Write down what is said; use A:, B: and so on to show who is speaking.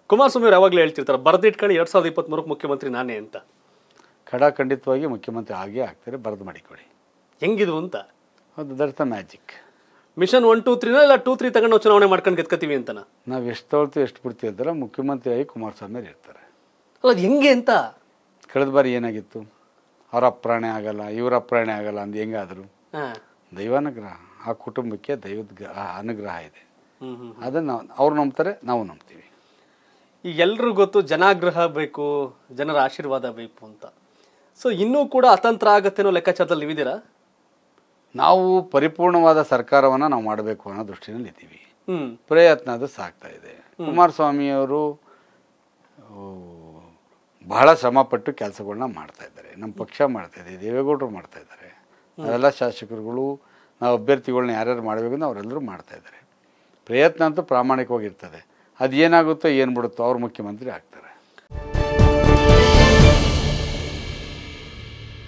A: ಕುಮಾರಸ್ವಾಮಿ ಅವ್ರು ಯಾವಾಗಲೂ ಹೇಳ್ತಿರ್ತಾರೆ ಬರೆದಿಟ್ಕೊಳ್ಳಿ ಎರಡ್ ಸಾವಿರದ ಇಪ್ಪತ್ಮೂರಕ್ಕೆ ಮುಖ್ಯಮಂತ್ರಿ ನಾನೇ ಅಂತ
B: ಖಡಾಖಂಡಿತವಾಗಿ ಮುಖ್ಯಮಂತ್ರಿ ಆಗೇ ಆಗ್ತಾರೆ ಬರೆದು ಮಾಡಿಕೊಡಿ
A: ಹೆಂಗಿದು ಅಂತ
B: ಅದು that's the magic
A: mission one two ತ್ರೀನ ಇಲ್ಲ ಟೂ ತ್ರೀ ತಗೊಂಡು ನಾವು ಚುನಾವಣೆ ಮಾಡ್ಕೊಂಡು ಗೆದ್ಕತೀವಿ ಅಂತನ
B: ನಾವು ಎಷ್ಟು ತೊಗೊಳ್ತೀವಿ ಎಷ್ಟು ಬಿಡ್ತೀವಿ ಅಂತಾರೆ ಮುಖ್ಯಮಂತ್ರಿಯಾಗಿ ಕುಮಾರಸ್ವಾಮಿ ಅವ್ರು ಇರ್ತಾರೆ
A: ಅಲ್ಲ ಅದು ಹೆಂಗೆ ಅಂತ
B: ಕಳೆದ ಬಾರಿ ಏನಾಗಿತ್ತು ಅವ್ರ ಅಪ್ರಾಣೆ ಆಗಲ್ಲ ಇವ್ರ ಅಪ್ರಾಣೆ ಆಗಲ್ಲ ಅಂದು ಹೆಂಗಾದರು
A: ಹಾ
B: ದೈವಾನುಗ್ರಹ ಆ ಕುಟುಂಬಕ್ಕೆ ದೈವದ ಗ- ಆ ಅನುಗ್ರಹ ಇದೆ
A: ಹ್ಮ್ ಹ್ಮ್
B: ಅದನ್ನು ನಾವು ಅವ್ರು ನಂಬ್ತಾರೆ ನಾವು ನಂಬ್ತೀವಿ
A: ಈಗ ಎಲ್ರಿಗೂ ಗೊತ್ತು ಜನಾಗ್ರಹ ಬೇಕು ಜನರ ಆಶೀರ್ವಾದ ಬೇಕು ಅಂತ ಸೊ ಇನ್ನೂ ಕೂಡ ಅತಂತ್ರ ಆಗತ್ತೆ ಅನ್ನೋ ಲೆಕ್ಕಾಚಾರದಲ್ಲಿ ನೀವಿದ್ದೀರಾ
B: ನಾವು ಪರಿಪೂರ್ಣವಾದ ಸರ್ಕಾರವನ್ನು ನಾವು ಮಾಡಬೇಕು ಅನ್ನೋ ದೃಷ್ಟಿನಲ್ಲಿ ಇದ್ದೀವಿ
A: ಹ್ಮ್
B: ಪ್ರಯತ್ನ ಅದು ಸಾಗ್ತಾ ಇದೆ ಕುಮಾರಸ್ವಾಮಿಯವರು ಆ, ಬಹಳ ಶ್ರಮಪಟ್ಟು ಕೆಲಸಗಳನ್ನ ಮಾಡ್ತಾ ಇದ್ದಾರೆ ನಮ್ಮ ಪಕ್ಷ ಮಾಡ್ತಾ ಇದೆ ದೇವೇಗೌಡರು ಮಾಡ್ತಾ ಇದ್ದಾರೆ ನಾವೆಲ್ಲ ಶಾಸಕರುಗಳು ನಾವು ಅಭ್ಯರ್ಥಿಗಳನ್ನ ಯಾರ್ಯಾರು ಮಾಡಬೇಕು ಅಂತ ಅವರೆಲ್ಲರೂ ಮಾಡ್ತಾ ಇದ್ದಾರೆ ಪ್ರಯತ್ನ ಅಂತೂ ಪ್ರಾಮಾಣಿಕವಾಗಿರ್ತದೆ ಅದು ಏನಾಗುತ್ತೋ ಏನು ಬಿಡುತ್ತೋ ಅವ್ರು ಮುಖ್ಯಮಂತ್ರಿ ಆಗ್ತಾರೆ